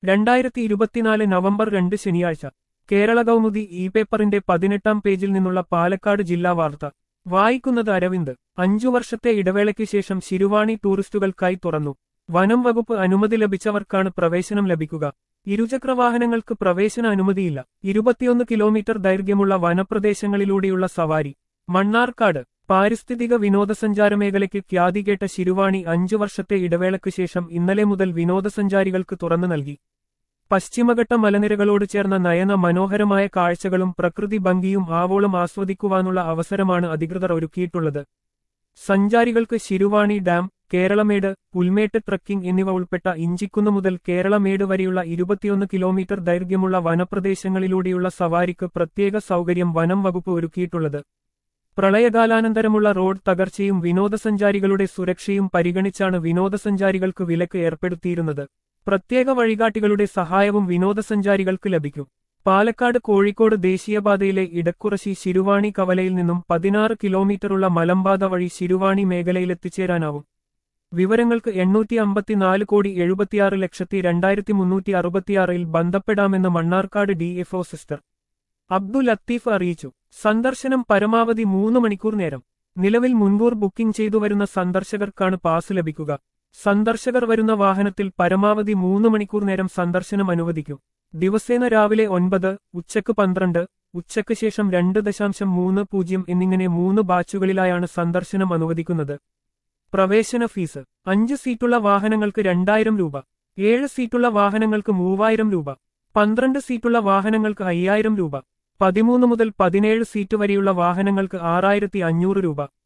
രണ്ടായിരത്തി ഇരുപത്തിനാല് നവംബർ രണ്ട് ശനിയാഴ്ച കേരള കൗമുദി ഇ പേപ്പറിന്റെ പതിനെട്ടാം പേജിൽ നിന്നുള്ള പാലക്കാട് ജില്ലാ വാർത്ത വായിക്കുന്നത് അരവിന്ദ് അഞ്ചു വർഷത്തെ ഇടവേളയ്ക്ക് ശേഷം ശിരുവാണി ടൂറിസ്റ്റുകൾക്കായി തുറന്നു വനം വകുപ്പ് അനുമതി ലഭിച്ചവർക്കാണ് പ്രവേശനം ലഭിക്കുക ഇരുചക്രവാഹനങ്ങൾക്ക് പ്രവേശന അനുമതിയില്ല ഇരുപത്തിയൊന്ന് കിലോമീറ്റർ ദൈർഘ്യമുള്ള വനപ്രദേശങ്ങളിലൂടെയുള്ള സവാരി മണ്ണാർക്കാട് പാരിസ്ഥിതിക വിനോദസഞ്ചാര മേഖലയ്ക്ക് ഖ്യാതികേട്ട ശിരുവാണി അഞ്ചു വർഷത്തെ ഇടവേളയ്ക്കു ശേഷം ഇന്നലെ മുതൽ വിനോദസഞ്ചാരികൾക്ക് തുറന്നു നൽകി പശ്ചിമഘട്ട മലനിരകളോട് ചേർന്ന നയന മനോഹരമായ കാഴ്ചകളും പ്രകൃതി ഭംഗിയും ആവോളം ആസ്വദിക്കുവാനുള്ള അവസരമാണ് അധികൃതർ ഒരുക്കിയിട്ടുള്ളത് സഞ്ചാരികൾക്ക് ശിരുവാണി ഡാം കേരളമേട് പുൽമേട്ട് ട്രക്കിംഗ് എന്നിവ ഉൾപ്പെട്ട ഇഞ്ചിക്കുന്ന് മുതൽ കേരളമേട് വരെയുള്ള ഇരുപത്തിയൊന്ന് കിലോമീറ്റർ ദൈർഘ്യമുള്ള വനപ്രദേശങ്ങളിലൂടെയുള്ള സവാരിക്ക് പ്രത്യേക സൗകര്യം വനം വകുപ്പ് ഒരുക്കിയിട്ടുള്ളത് പ്രളയകാലാനന്തരമുള്ള റോഡ് തകർച്ചയും വിനോദസഞ്ചാരികളുടെ സുരക്ഷയും പരിഗണിച്ചാണ് വിനോദസഞ്ചാരികൾക്ക് വിലക്ക് ഏർപ്പെടുത്തിയിരുന്നത് പ്രത്യേക വഴികാട്ടികളുടെ സഹായവും വിനോദസഞ്ചാരികൾക്ക് ലഭിക്കും പാലക്കാട് കോഴിക്കോട് ദേശീയപാതയിലെ ഇടക്കുറശി ശിരുവാണി കവലയിൽ നിന്നും പതിനാറ് കിലോമീറ്ററുള്ള മലമ്പാത വഴി ശിരുവാണി മേഖലയിലെത്തിച്ചേരാനാവും വിവരങ്ങൾക്ക് എണ്ണൂറ്റി അമ്പത്തിനാല് കോടി എഴുപത്തിയാറ് ലക്ഷത്തി രണ്ടായിരത്തി മുന്നൂറ്റി അറുപത്തിയാറിൽ ബന്ധപ്പെടാമെന്ന് മണ്ണാർക്കാട് ഡിഎഫ്ഒ സിസ്റ്റർ അബ്ദുൽ ലത്തീഫ് അറിയിച്ചു സന്ദർശനം പരമാവധി മൂന്ന് മണിക്കൂർ നേരം നിലവിൽ മുൻകൂർ ബുക്കിംഗ് ചെയ്തു വരുന്ന സന്ദർശകർക്കാണ് പാസ് ലഭിക്കുക സന്ദർശകർ വരുന്ന വാഹനത്തിൽ പരമാവധി മൂന്ന് മണിക്കൂർ നേരം സന്ദർശനം അനുവദിക്കും ദിവസേന രാവിലെ ഒൻപത് ഉച്ചക്ക് പന്ത്രണ്ട് ഉച്ചയ്ക്ക് ശേഷം രണ്ട് ദശാംശം മൂന്ന് പൂജ്യം എന്നിങ്ങനെ മൂന്ന് ബാച്ചുകളിലായാണ് സന്ദർശനം അനുവദിക്കുന്നത് പ്രവേശന ഫീസ് അഞ്ച് സീറ്റുള്ള വാഹനങ്ങൾക്ക് രണ്ടായിരം രൂപ ഏഴ് സീറ്റുള്ള വാഹനങ്ങൾക്ക് മൂവായിരം രൂപ പന്ത്രണ്ട് സീറ്റുള്ള വാഹനങ്ങൾക്ക് അയ്യായിരം രൂപ പതിമൂന്ന് മുതൽ പതിനേഴ് സീറ്റ് വരെയുള്ള വാഹനങ്ങൾക്ക് ആറായിരത്തി അഞ്ഞൂറ് രൂപ